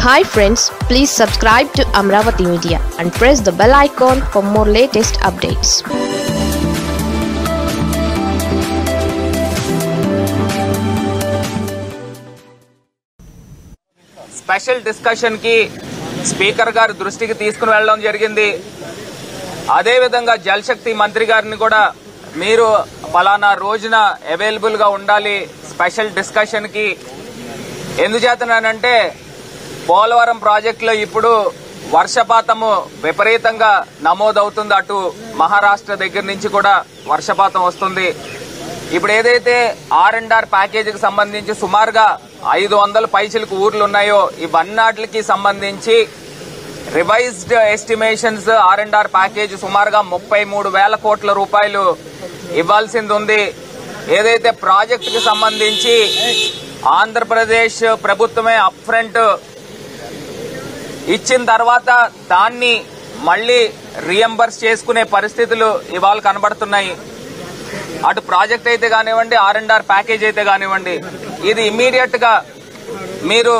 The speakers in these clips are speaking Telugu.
hi friends please subscribe to Amaravati media and press the bell icon for more latest updates special discussion కి స్పీకర్ గారి దృష్టికి తీసుకుని వెళ్ళడం జరిగింది అదేవిధంగా జలశక్తి మంత్రి గారిని కూడా మీరు ఫలానా రోజున అవైలబుల్ గా ఉండాలి స్పెషల్ డిస్కషన్ కి ఎందుచేతనంటే పోలవరం ప్రాజెక్టులో ఇప్పుడు వర్షపాతము విపరీతంగా నమోదవుతుంది అటు మహారాష్ట్ర దగ్గర నుంచి కూడా వర్షపాతం వస్తుంది ఇప్పుడు ఏదైతే ఆర్ అండ్ ఆర్ ప్యాకేజీకి సంబంధించి సుమారుగా ఐదు వందల పైసలకు ఊర్లు ఉన్నాయో ఇవన్నాటికి సంబంధించి revised estimations R and R package సుమారుగా ముప్పై మూడు వేల కోట్ల రూపాయలు ఇవ్వాల్సింది ఉంది ఏదైతే ప్రాజెక్ట్ కి సంబంధించి ఆంధ్రప్రదేశ్ ప్రభుత్వమే అప్ ఫ్రంట్ ఇచ్చిన తర్వాత దాన్ని మళ్ళీ రియంబర్స్ చేసుకునే పరిస్థితులు ఇవాళ కనబడుతున్నాయి అటు ప్రాజెక్ట్ అయితే కానివ్వండి ఆర్ అండ్ ఆర్ ప్యాకేజ్ అయితే కానివ్వండి ఇది ఇమ్మీడియట్ గా మీరు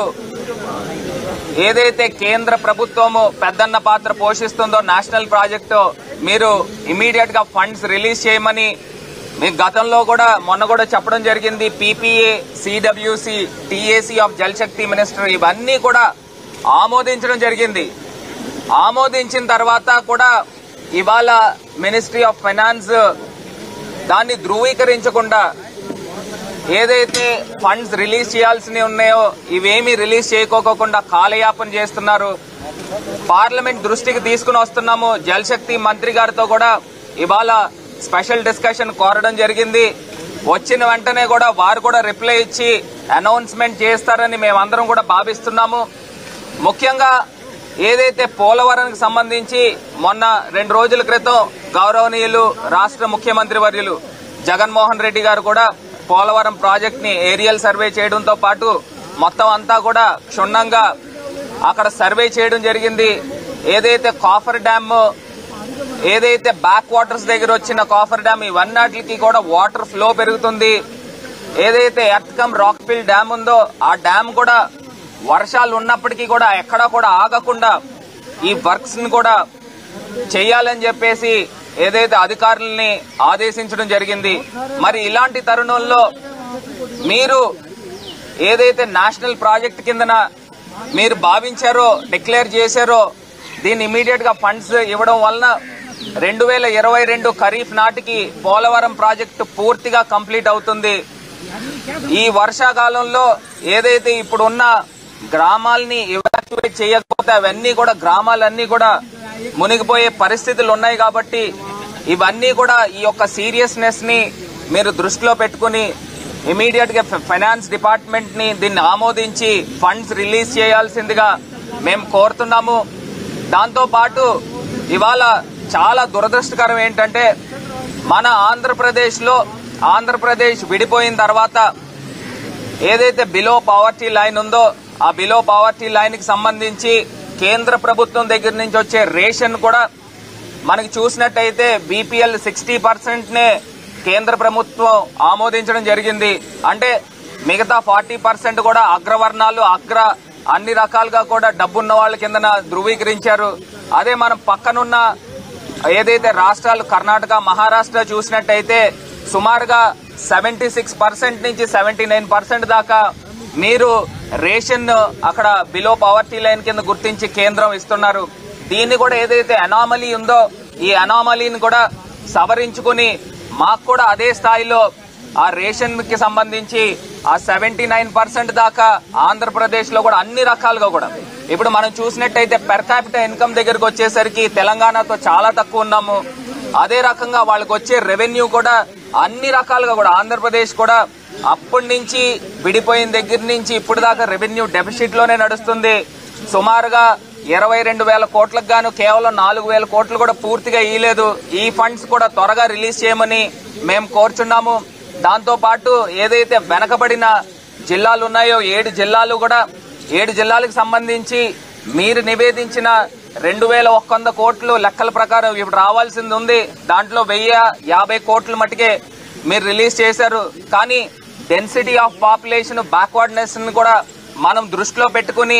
ఏదైతే కేంద్ర ప్రభుత్వము పెద్దన్న పాత్ర పోషిస్తుందో నేషనల్ ప్రాజెక్టు మీరు ఇమీడియట్ గా ఫండ్స్ రిలీజ్ చేయమని మీ గతంలో కూడా మొన్న కూడా చెప్పడం జరిగింది PPA CWC TAC of Jalshakti minister ఇవన్నీ కూడా ఆమోదించడం జరిగింది ఆమోదించిన తర్వాత కూడా ఇవాళ మినిస్ట్రీ ఆఫ్ ఫైనాన్స్ దాన్ని ధృవీకరించకుండా ఏదైతే ఫండ్స్ రిలీజ్ చేయాల్సినవి ఉన్నాయో ఇవేమీ రిలీజ్ చేయకోకుండా కాలయాపన చేస్తున్నారు పార్లమెంట్ దృష్టికి తీసుకుని వస్తున్నాము జలశక్తి మంత్రి గారితో కూడా ఇవాళ స్పెషల్ డిస్కషన్ కోరడం జరిగింది వచ్చిన వెంటనే కూడా వారు కూడా రిప్లై ఇచ్చి అనౌన్స్మెంట్ చేస్తారని మేమందరం కూడా భావిస్తున్నాము ముఖ్యంగా ఏదైతే పోలవరానికి సంబంధించి మొన్న రెండు రోజుల క్రితం గౌరవనీయులు రాష్ట్ర ముఖ్యమంత్రి వర్యులు జగన్మోహన్ రెడ్డి గారు కూడా పోలవరం ప్రాజెక్ట్ ని ఏరియల్ సర్వే చేయడంతో పాటు మొత్తం అంతా కూడా క్షుణ్ణంగా అక్కడ సర్వే చేయడం జరిగింది ఏదైతే కాఫర్ డ్యామ్ ఏదైతే బ్యాక్ వాటర్స్ దగ్గర వచ్చిన కాఫర్ డ్యామ్ ఇవన్నిటికి కూడా వాటర్ ఫ్లో పెరుగుతుంది ఏదైతే ఎర్త్కమ్ రాక్ఫిల్ డ్యామ్ ఉందో ఆ డ్యామ్ కూడా వర్షాలు ఉన్నప్పటికీ కూడా ఎక్కడా కూడా ఆగకుండా ఈ వర్క్స్ ని కూడా చేయాలని చెప్పేసి ఏదైతే అధికారుల్ని ఆదేశించడం జరిగింది మరి ఇలాంటి తరుణంలో మీరు ఏదైతే నేషనల్ ప్రాజెక్ట్ కిందన మీరు భావించారో డిక్లేర్ చేశారో దీన్ని ఇమీడియట్ గా ఫండ్స్ ఇవ్వడం వలన రెండు వేల ఇరవై రెండు ఖరీఫ్ నాటికి పోలవరం ప్రాజెక్టు పూర్తిగా కంప్లీట్ అవుతుంది ఈ వర్షాకాలంలో ఏదైతే ఇప్పుడున్న గ్రామాల్ని ఇవాక్యువేట్ చేయకపోతే అవన్నీ కూడా గ్రామాలన్నీ కూడా మునిగిపోయే పరిస్థితులు ఉన్నాయి కాబట్టి ఇవన్నీ కూడా ఈ యొక్క సీరియస్నెస్ ని మీరు దృష్టిలో పెట్టుకుని ఇమీడియట్ గా ఫైనాన్స్ డిపార్ట్మెంట్ ని దీన్ని ఆమోదించి ఫండ్స్ రిలీజ్ చేయాల్సిందిగా మేము కోరుతున్నాము దాంతో పాటు ఇవాళ చాలా దురదృష్టకరం ఏంటంటే మన ఆంధ్రప్రదేశ్ లో ఆంధ్రప్రదేశ్ విడిపోయిన తర్వాత ఏదైతే బిలో పావర్టీ లైన్ ఉందో ఆ బిలో పావర్టీ లైన్ కి సంబంధించి కేంద్ర ప్రభుత్వం దగ్గర నుంచి వచ్చే రేషన్ కూడా మనకి చూసినట్టయితే బీపీఎల్ సిక్స్టీ పర్సెంట్ నే కేంద్ర ప్రభుత్వం ఆమోదించడం జరిగింది అంటే మిగతా ఫార్టీ పర్సెంట్ కూడా అగ్రవర్ణాలు అగ్ర అన్ని రకాలుగా కూడా డబ్బున్న వాళ్ళ కిందన ధృవీకరించారు అదే మనం పక్కనున్న ఏదైతే రాష్ట్రాలు కర్ణాటక మహారాష్ట్ర చూసినట్టయితే సుమారుగా సెవెంటీ సిక్స్ పర్సెంట్ నుంచి సెవెంటీ నైన్ పర్సెంట్ దాకా మీరు రేషన్ అక్కడ బిలో పవర్టీ లైన్ కింద గుర్తించి కేంద్రం ఇస్తున్నారు దీన్ని కూడా ఏదైతే అనామలీ ఉందో ఈ అనామలీని కూడా సవరించుకుని మాకు కూడా అదే స్థాయిలో ఆ రేషన్ కి సంబంధించి ఆ సెవెంటీ నైన్ పర్సెంట్ దాకా ఆంధ్రప్రదేశ్ లో కూడా అన్ని రకాలుగా కూడా ఇప్పుడు మనం చూసినట్టయితే పెర్ క్యాపిటల్ ఇన్కమ్ దగ్గరకు వచ్చేసరికి తెలంగాణతో చాలా తక్కువ ఉన్నాము అదే రకంగా వాళ్ళకి వచ్చే రెవెన్యూ కూడా అన్ని రకాలుగా కూడా ఆంధ్రప్రదేశ్ కూడా అప్పటి నుంచి విడిపోయిన దగ్గర నుంచి ఇప్పుడు దాకా రెవెన్యూ డెఫిసిట్ లోనే నడుస్తుంది సుమారుగా ఇరవై రెండు వేల కోట్లకు గాను కేవలం నాలుగు వేల కోట్లు కూడా పూర్తిగా ఇయ్యలేదు ఈ ఫండ్స్ కూడా త్వరగా రిలీజ్ చేయమని మేము కోరుచున్నాము దాంతో పాటు ఏదైతే వెనకబడిన జిల్లాలు ఉన్నాయో ఏడు జిల్లాలు కూడా ఏడు జిల్లాలకు సంబంధించి మీరు నివేదించిన రెండు వేల ఒక్క వంద కోట్లు లెక్కల ప్రకారం ఇప్పుడు రావాల్సింది ఉంది దాంట్లో వెయ్యి యాభై కోట్ల మటుకే మీరు రిలీజ్ చేశారు కానీ డెన్సిటీ ఆఫ్ పాపులేషన్ బ్యాక్వర్డ్నెస్ ని కూడా మనం దృష్టిలో పెట్టుకుని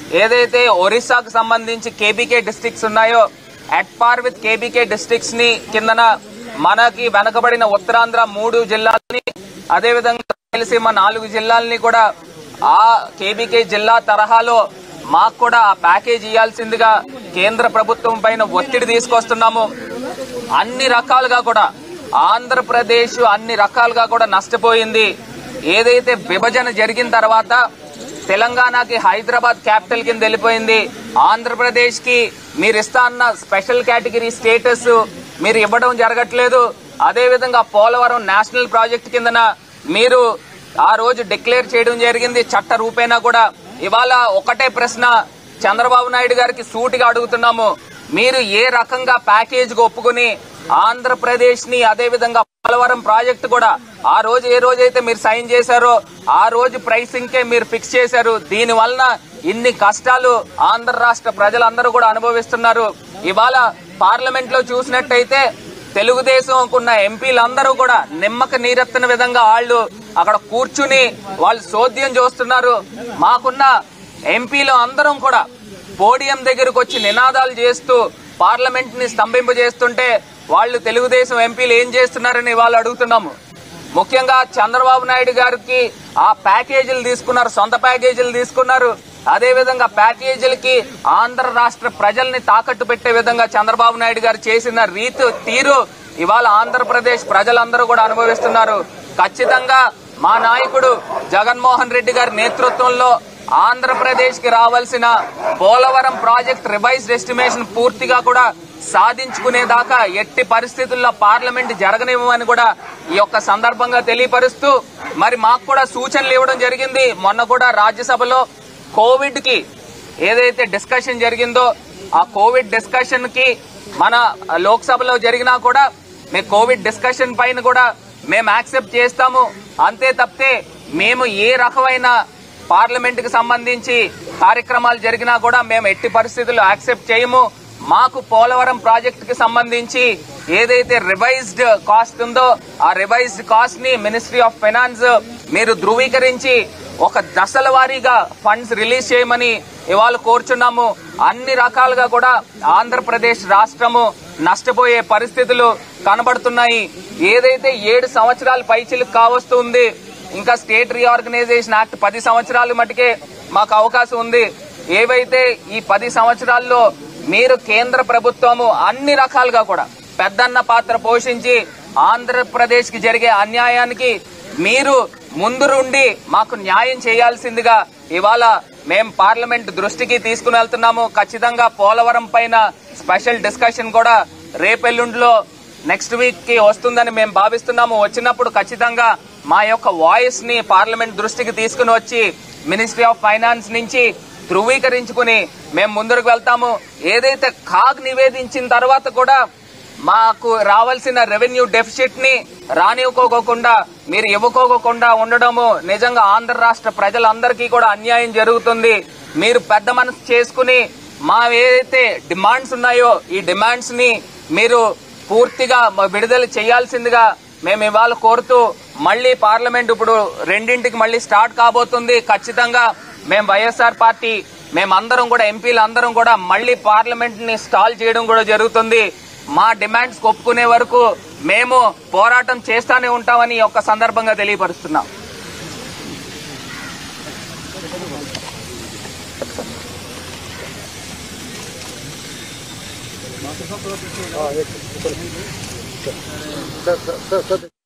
ఏదైతే ఒరిస్సాకు సంబంధించి కేబీకే డిస్ట్రిక్ట్స్ ఉన్నాయో at par with KBK districts ని కిందన మనకి వెనకబడిన ఉత్తరాంధ్ర మూడు జిల్లాలని అదేవిధంగా రాయలసీమ నాలుగు జిల్లాలని కూడా ఆ కేబీకే జిల్లా తరహాలో మాకు కూడా ఆ ప్యాకేజ్ ఇవ్వాల్సిందిగా కేంద్ర ప్రభుత్వం పైన ఒత్తిడి తీసుకొస్తున్నాము అన్ని రకాలుగా కూడా ఆంధ్రప్రదేశ్ అన్ని రకాలుగా కూడా నష్టపోయింది ఏదైతే విభజన జరిగిన తర్వాత తెలంగాణకి హైదరాబాద్ క్యాపిటల్ కింద వెళ్ళిపోయింది ఆంధ్రప్రదేశ్ కి మీరు ఇస్తా అన్న స్పెషల్ కేటగిరీ స్టేటస్ మీరు ఇవ్వడం జరగట్లేదు అదే విధంగా పోలవరం నేషనల్ ప్రాజెక్ట్ కిందన మీరు ఆ రోజు డిక్లేర్ చేయడం జరిగింది చట్ట రూపేణా కూడా ఇవాళ ఒకటే ప్రశ్న చంద్రబాబు నాయుడు గారికి సూటిగా అడుగుతున్నాము మీరు ఏ రకంగా ప్యాకేజ్ కు ఒప్పుకుని ఆంధ్రప్రదేశ్ ని అదే విధంగా పోలవరం ప్రాజెక్ట్ కూడా ఆ రోజు ఏ రోజైతే మీరు సైన్ చేశారో ఆ రోజు ప్రైసింగ్ కే మీరు ఫిక్స్ చేశారు దీని వలన ఇన్ని కష్టాలు ఆంధ్ర రాష్ట్ర ప్రజలందరూ కూడా అనుభవిస్తున్నారు ఇవాళ పార్లమెంట్ లో చూసినట్టయితే తెలుగుదేశం ఉన్న ఎంపీలందరూ కూడా నిమ్మక నీరెత్తని విధంగా వాళ్ళు అక్కడ కూర్చుని వాళ్ళు సోద్యం చూస్తున్నారు మాకున్న ఎంపీలు అందరం కూడా పోడియం దగ్గరకు వచ్చి నినాదాలు చేస్తూ పార్లమెంట్ ని స్తంభింపజేస్తుంటే వాళ్ళు తెలుగుదేశం ఎంపీలు ఏం చేస్తున్నారని వాళ్ళు అడుగుతున్నాము ముఖ్యంగా చంద్రబాబు నాయుడు గారికి ఆ ప్యాకేజీలు తీసుకున్నారు సొంత ప్యాకేజీలు తీసుకున్నారు అదే విధంగా ప్యాకేజీలకి ఆంధ్ర రాష్ట్ర ప్రజల్ని తాకట్టు పెట్టే విధంగా చంద్రబాబు నాయుడు గారు చేసిన రీతి తీరు ఇవాళ ఆంధ్రప్రదేశ్ ప్రజలందరూ కూడా అనుభవిస్తున్నారు ఖచ్చితంగా మా నాయకుడు జగన్మోహన్ రెడ్డి గారి నేతృత్వంలో ఆంధ్రప్రదేశ్ కి రావాల్సిన పోలవరం ప్రాజెక్ట్ రివైజ్డ్ ఎస్టిమేషన్ పూర్తిగా కూడా సాధించుకునేదాకా ఎట్టి పరిస్థితుల్లో పార్లమెంట్ జరగనివ్వమని కూడా ఈ యొక్క సందర్భంగా తెలియపరుస్తూ మరి మాకు కూడా సూచనలు ఇవ్వడం జరిగింది మొన్న కూడా రాజ్యసభలో కోవిడ్ కి ఏదైతే డిస్కషన్ జరిగిందో ఆ కోవిడ్ డిస్కషన్ కి మన లోక్సభలో జరిగినా కూడా మేము కోవిడ్ డిస్కషన్ పైన కూడా మేము యాక్సెప్ట్ చేస్తాము అంతే తప్పితే మేము ఏ రకమైన పార్లమెంట్ కి సంబంధించి కార్యక్రమాలు జరిగినా కూడా మేము ఎట్టి పరిస్థితుల్లో యాక్సెప్ట్ చేయము మాకు పోలవరం ప్రాజెక్ట్ కి సంబంధించి ఏదైతే రివైజ్డ్ కాస్ట్ ఉందో ఆ రివైజ్డ్ కాస్ట్ ని మినిస్ట్రీ ఆఫ్ ఫైనాన్స్ మీరు ధృవీకరించి ఒక దశల వారీగా ఫండ్స్ రిలీజ్ చేయమని ఇవాళ కోరుచున్నాము అన్ని రకాలుగా కూడా ఆంధ్రప్రదేశ్ రాష్ట్రము నష్టపోయే పరిస్థితులు కనబడుతున్నాయి ఏదైతే ఏడు సంవత్సరాల పైచిలకు కావస్తుంది ఇంకా స్టేట్ రీఆర్గనైజేషన్ యాక్ట్ పది సంవత్సరాలు మటుకే మాకు అవకాశం ఉంది ఏవైతే ఈ పది సంవత్సరాల్లో మీరు కేంద్ర ప్రభుత్వము అన్ని రకాలుగా కూడా పెద్దన్న పాత్ర పోషించి ఆంధ్రప్రదేశ్ కి జరిగే అన్యాయానికి మీరు ముందురుండి మాకు న్యాయం చేయాల్సిందిగా ఇవాళ మేం పార్లమెంట్ దృష్టికి తీసుకుని వెళ్తున్నాము ఖచ్చితంగా పోలవరం పైన స్పెషల్ డిస్కషన్ కూడా రేపెల్లుండిలో నెక్స్ట్ వీక్ కి వస్తుందని మేము భావిస్తున్నాము వచ్చినప్పుడు ఖచ్చితంగా మా యొక్క వాయిస్ ని పార్లమెంట్ దృష్టికి తీసుకుని వచ్చి మినిస్ట్రీ ఆఫ్ ఫైనాన్స్ నుంచి ధృవీకరించుకుని మేము ముందుకు వెళ్తాము ఏదైతే కాగ్ నివేదించిన తర్వాత కూడా మాకు రావాల్సిన రెవెన్యూ డెఫిసిట్ ని రానివ్వకోకుండా మీరు ఇవ్వకోకుండా ఉండడము నిజంగా ఆంధ్ర రాష్ట్ర ప్రజలందరికీ కూడా అన్యాయం జరుగుతుంది మీరు పెద్ద మనసు చేసుకుని మా ఏదైతే డిమాండ్స్ ఉన్నాయో ఈ డిమాండ్స్ ని మీరు పూర్తిగా మ- విడుదల చేయాల్సిందిగా మేము ఇవాళ కోరుతూ మళ్ళీ పార్లమెంట్ ఇప్పుడు రెండింటికి మళ్ళీ స్టార్ట్ కాబోతుంది ఖచ్చితంగా మేము వైఎస్ఆర్ పార్టీ మేమందరం కూడా ఎంపీలు అందరం కూడా మళ్ళీ పార్లమెంట్ ని స్టాల్ చేయడం కూడా జరుగుతుంది మా డిమాండ్స్ ఒప్పుకునే వరకు మేము పోరాటం చేస్తానే ఉంటామని ఈ యొక్క సందర్భంగా తెలియపరుస్తున్నాం సార్ సార్ సార్